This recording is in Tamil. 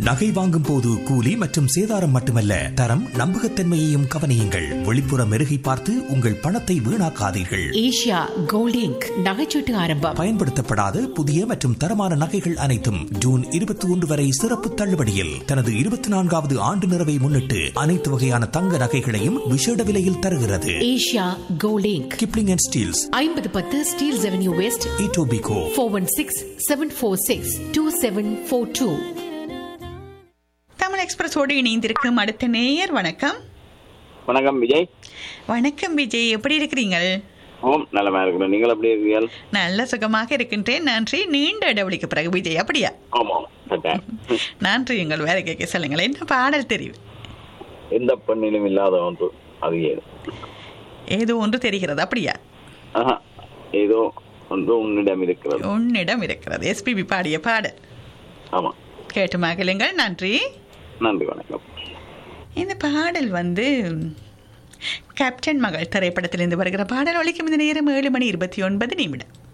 நகை வாங்கும் போது கூலி மற்றும் சேதாரம் மட்டுமல்ல தரம் நம்பகத்தன்மையையும் கவனியுங்கள் வெளிப்புற மெருகை பார்த்து உங்கள் பணத்தை வீணாக்காதீர்கள் ஏஷியா கோல்டிங் நகைச்சீட்டு ஆரம்பம் பயன்படுத்தப்படாத புதிய மற்றும் தரமான நகைகள் அனைத்தும் ஜூன் இருபத்தி ஒன்று வரை சிறப்பு தள்ளுபடியில் தனது இருபத்தி நான்காவது ஆண்டு நிறைவை முன்னிட்டு அனைத்து வகையான தங்க நகைகளையும் விசேட விலையில் தருகிறது Asia Golding Kipling and Steeles ஐம்பது பத்து Steeles avenue west Etobicoke four one six seven four six two seven four two Tamil எக்ஸ்பிரஸோடு இணைந்திருக்கும் அடுத்த நேயர் வணக்கம் வணக்கம் விஜய் வணக்கம் விஜய் எப்படி இருக்கிறீங்கள் ஓம் நலமா இருக்கிறோம் நீங்கள் எப்படி இருக்கீர்கள் நல்ல சுகமாக இருக்கின்றேன் நன்றி நீண்ட இடைவெளிக்கு பிறகு விஜய் அப்படியா ஆமாம் கட்டாயம். நன்றி எங்கள் வேலை கேட்க சொல்லுங்கள் என்ன பாடல் தெரியும் எந்த பெண்ணிலும் இல்லாத ஒன்று அது ஏது ஏதோ ஒன்று தெரிகிறது அப்படியா ஆஹா, ஏதோ ஒன்று உன்னிடம் இருக்கிறது உன்னிடம் இருக்கிறது எஸ்பிபி பாடிய பாடல் ஆமா கேட்டு மகிழுங்கள் நன்றி நன்றி வணக்கம் இந்த பாடல் வந்து கேப்டன் மகள் திரைப்படத்திலிருந்து வருகிற பாடல் ஒலிக்கும் இந்த நேரம் ஏழு மணி இருபத்தி ஒன்பது நிமிடம்